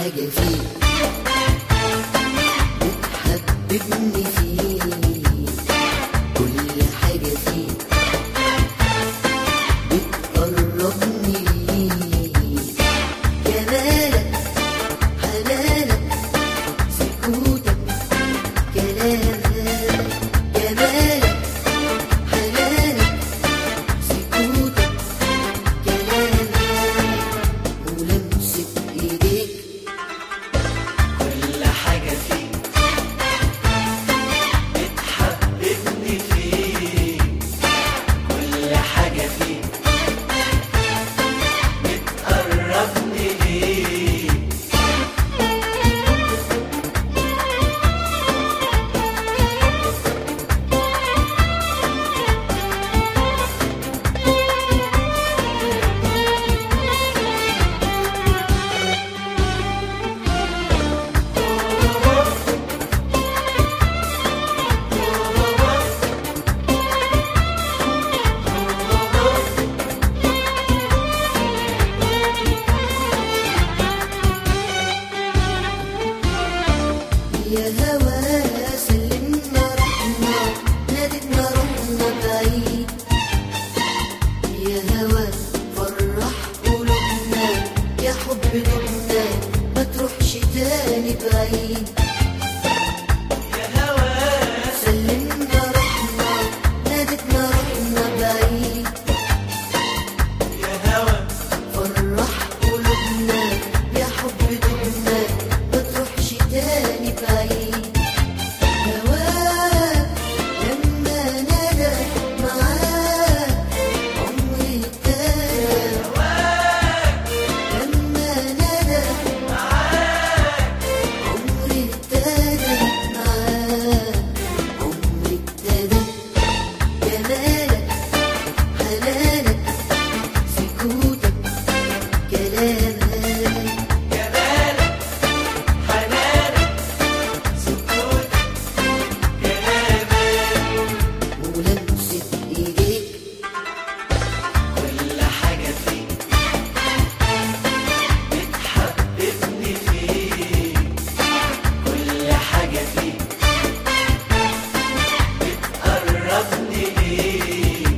حاجة فيك بتحببني فيك كل حاجة فيك بتقربني ليك جمالك حنانك سكوتك كلامك جمالك حنانك سكوتك كلامك ولمسة ايديك كل حاجة فيك بتحببني فيك كل حاجة فيك بتقربني ليك يا هوا سلمنا رحنا نادتنا رحنا بعيد يا هوا فرح قلوبنا يا حب قلوبنا ما تروحش تاني بعيد يا هوا سلمنا رحنا نادتنا رحنا بعيد يا هوا فرح قلوبنا يا حب قلوبنا ما تروحش تاني بعيد هواك لما نادى معاك عمري ابتدى لما نادى عمري ابتدى معاك عمري ابتدى جمالك حنانك سكوتك كلامك جمالك حنانك سكوتك كلامك ولمسة ايديك كل حاجة فيك بتحببني فيك كل حاجة فيك بتقربني ليك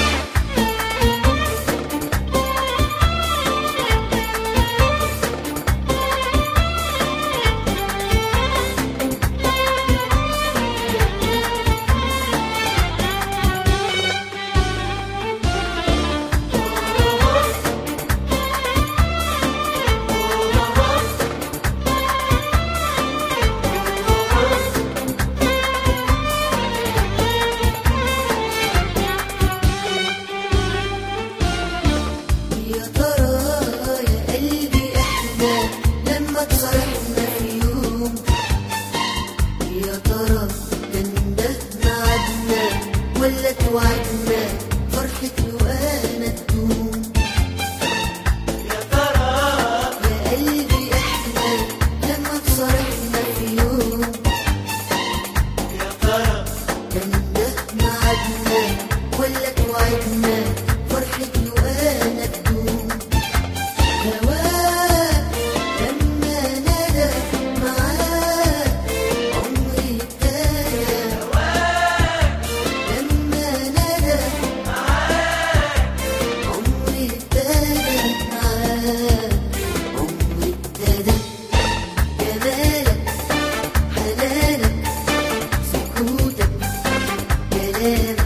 يا ترى يا قلبي احنا لما تصالحنا في يوم يا ترى ننده ميعادنا ولا توعدنا فرحة وانا تدوم يا ترى يا قلبي احنا لما تصالحنا في يوم يا ترى ننده ميعادنا ولا توعدنا فرحة وانا تدوم هواك لما نادى معاك عمري ابتدى لما نادى عمري ابتدى معاك عمري ابتدى جمالك حنانك سكوتك كلامك